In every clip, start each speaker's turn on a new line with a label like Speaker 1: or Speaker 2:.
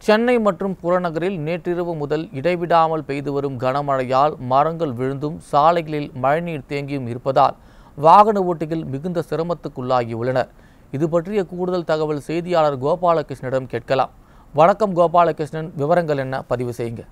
Speaker 1: சென்னை மற்றும் புறநகரில் நேற்றிரவு முதல் இடைவிடாமல் பெய்து வரும் கனமழையால் மரங்கள் விழுந்தும் சாலைகளில் மழைநீர் தேங்கியும் இருப்பதால் வாகன ஓட்டிகள் மிகுந்த சிரமத்துக்குள்ளாகியுள்ளனர் இது பற்றிய கூடுதல் தகவல் செய்தியாளர் கோபாலகிருஷ்ணனிடம் கேட்கலாம் வணக்கம் கோபாலகிருஷ்ணன் விவரங்கள் என்ன பதிவு செய்யுங்க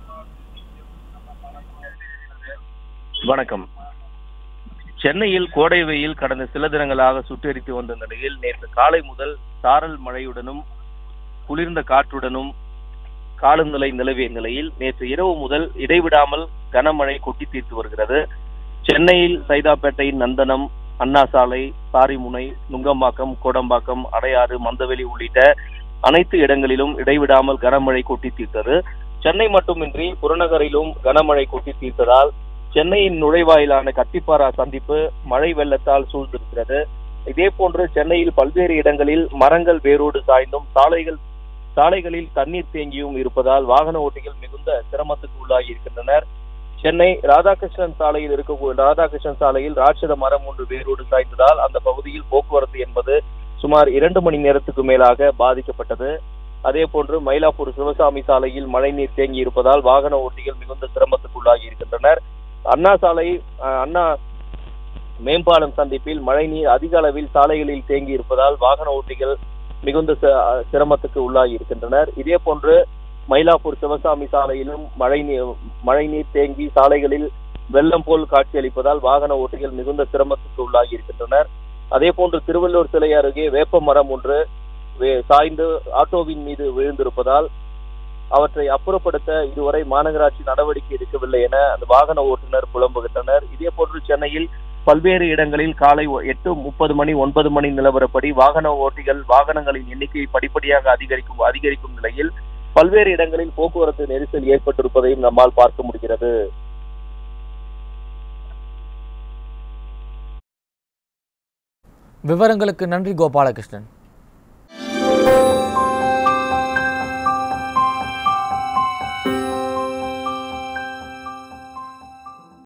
Speaker 2: வணக்கம் சென்னையில் கோடை வெயில் கடந்த சில தினங்களாக சுட்டெரித்து வந்த நிலையில் நேற்று காலை முதல் சாரல் மழையுடனும் குளிர்ந்த காற்றுடனும் காலம் நிலை நிலவிய நிலையில் நேற்று இரவு முதல் இடைவிடாமல் கனமழை கொட்டி தீர்த்து வருகிறது சென்னையில் சைதாப்பேட்டை நந்தனம் அண்ணா சாலை சாரிமுனை நுங்கம்பாக்கம் கோடம்பாக்கம் அடையாறு மந்தவெளி உள்ளிட்ட அனைத்து இடங்களிலும் இடைவிடாமல் கனமழை கொட்டி தீர்த்தது சென்னை மட்டுமின்றி புறநகரிலும் கனமழை கொட்டி தீர்த்ததால் சென்னையின் நுழைவாயிலான கத்திப்பாரா சந்திப்பு மழை வெள்ளத்தால் சூழ்ந்திருக்கிறது இதே போன்று சென்னையில் பல்வேறு இடங்களில் மரங்கள் வேரோடு சாய்ந்தும் சாலைகள் சாலைகளில் தண்ணீர் தேங்கியும் இருப்பதால் வாகன ஓட்டிகள் மிகுந்த சிரமத்துக்கு உள்ளாகி இருக்கின்றனர் சென்னை ராதாகிருஷ்ணன் சாலையில் இருக்கக்கூடிய ராதாகிருஷ்ணன் சாலையில் ராட்சத மரம் ஒன்று வேரோடு சாய்ந்ததால் அந்த பகுதியில் போக்குவரத்து என்பது சுமார் இரண்டு மணி நேரத்துக்கு மேலாக பாதிக்கப்பட்டது அதே போன்று மயிலாப்பூர் சிவசாமி சாலையில் மழைநீர் தேங்கி இருப்பதால் வாகன ஓட்டிகள் மிகுந்த சிரமத்துக்கு உள்ளாகி இருக்கின்றனர் அண்ணா சாலை அஹ், அண்ணா மேம்பாலம் சந்திப்பில் மழைநீர் அதிக அளவில் சாலைகளில் தேங்கி இருப்பதால் வாகன ஓட்டிகள் மிகுந்த சி- சிரமத்துக்கு உள்ளாகி இருக்கின்றனர் இதே போன்று மயிலாப்பூர் சிவசாமி சாலையிலும் மழை நீர் மழைநீர் தேங்கி சாலைகளில் வெள்ளம் போல் காட்சியளிப்பதால் வாகன ஓட்டிகள் மிகுந்த சிரமத்துக்கு உள்ளாகி இருக்கின்றனர் அதே போன்று திருவள்ளூர் சிலை அருகே வேப்ப மரம் ஒன்று வே- சாய்ந்து ஆட்டோவின் மீது விழுந்திருப்பதால் அவற்றை அப்புறப்படுத்த இதுவரை மாநகராட்சி நடவடிக்கை எடுக்கவில்லை என அந்த வாகன ஓட்டுநர் புலம்புகின்றனர் இதே போன்று சென்னையில் பல்வேறு இடங்களில் காலை ஒ- எட்டு முப்பது மணி ஒன்பது மணி நிலவரப்படி வாகன ஓட்டிகள் வாகனங்களின் எண்ணிக்கை படிப்படியாக அதிகரிக்கும் அதிகரிக்கும் நிலையில் பல்வேறு இடங்களில் போக்குவரத்து நெரிசல் ஏற்பட்டிருப்பதையும் நம்மால் பார்க்க முடிகிறது
Speaker 1: விவரங்களுக்கு நன்றி கோபாலகிருஷ்ணன்